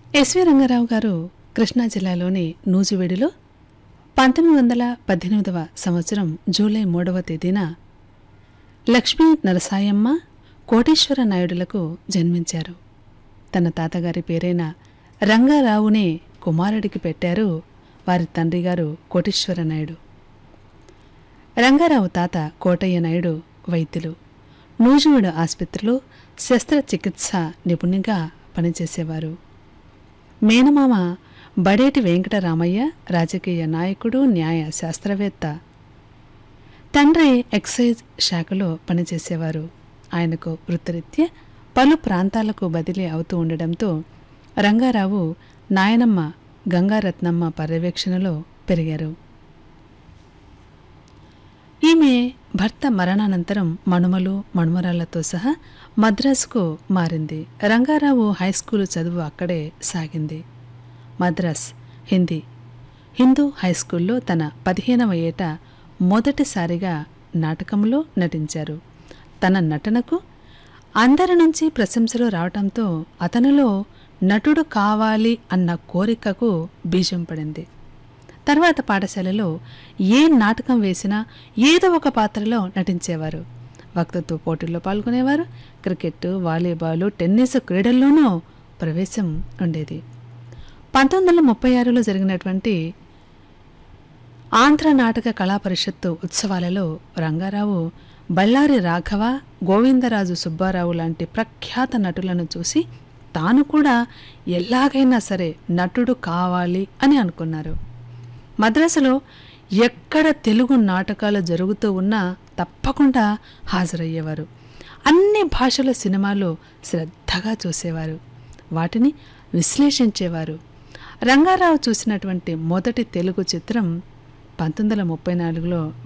SV Rangarao గారు కృష్ణా జిల్లాలోని నూజివీడులో పంతొమ్మిది వందల పద్దెనిమిదవ సంవత్సరం జూలై మూడవ తేదీన లక్ష్మీ నరసాయమ్మ కోటేశ్వర నాయుడులకు జన్మించారు తన తాతగారి పేరైన రంగారావునే కుమారుడికి పెట్టారు వారి తండ్రి గారు కోటేశ్వర నాయుడు రంగారావు తాత కోటయ్య నాయుడు వైద్యులు నూజివీడు ఆసుపత్రిలో శస్త్రచికిత్స నిపుణునిగా పనిచేసేవారు మేనమామ బడేటి వెంకటరామయ్య రాజకీయ నాయకుడు న్యాయ శాస్త్రవేత్త తండ్రి ఎక్సైజ్ శాఖలో పనిచేసేవారు ఆయనకు వృత్తిరీత్యా పలు ప్రాంతాలకు బదిలీ అవుతూ ఉండడంతో రంగారావు నాయనమ్మ గంగారత్నమ్మ పర్యవేక్షణలో పెరిగారు ఈమె భర్త మరణానంతరం మనుమలు మనుమరాళ్లతో సహా మద్రాసుకు మారింది రంగారావు హైస్కూలు చదువు అక్కడే సాగింది మద్రాస్ హిందీ హిందూ హైస్కూల్లో తన పదిహేనవ ఏట మొదటిసారిగా నాటకంలో నటించారు తన నటనకు అందరి నుంచి ప్రశంసలు రావటంతో అతనిలో నటుడు కావాలి అన్న కోరికకు బీజం పడింది తర్వాత పాఠశాలలో ఏ నాటకం వేసినా ఏదో ఒక పాత్రలో నటించేవారు వక్తృత్వ పోటీల్లో పాల్గొనేవారు క్రికెట్ వాలీబాల్ టెన్నిస్ క్రీడల్లోనూ ప్రవేశం ఉండేది పంతొమ్మిది వందల ముప్పై ఆరులో జరిగినటువంటి ఆంధ్ర నాటక కళా పరిషత్తు ఉత్సవాలలో రంగారావు బళ్ళారి రాఘవ గోవిందరాజు సుబ్బారావు లాంటి ప్రఖ్యాత నటులను చూసి తాను కూడా ఎలాగైనా సరే నటుడు కావాలి అని అనుకున్నారు మద్రాసులో ఎక్కడ తెలుగు నాటకాలు జరుగుతూ ఉన్నా తప్పకుండా హాజరయ్యేవారు అన్ని భాషల సినిమాలు శ్రద్ధగా చూసేవారు వాటిని విశ్లేషించేవారు రంగారావు చూసినటువంటి మొదటి తెలుగు చిత్రం పంతొమ్మిది వందల ముప్పై నాలుగులో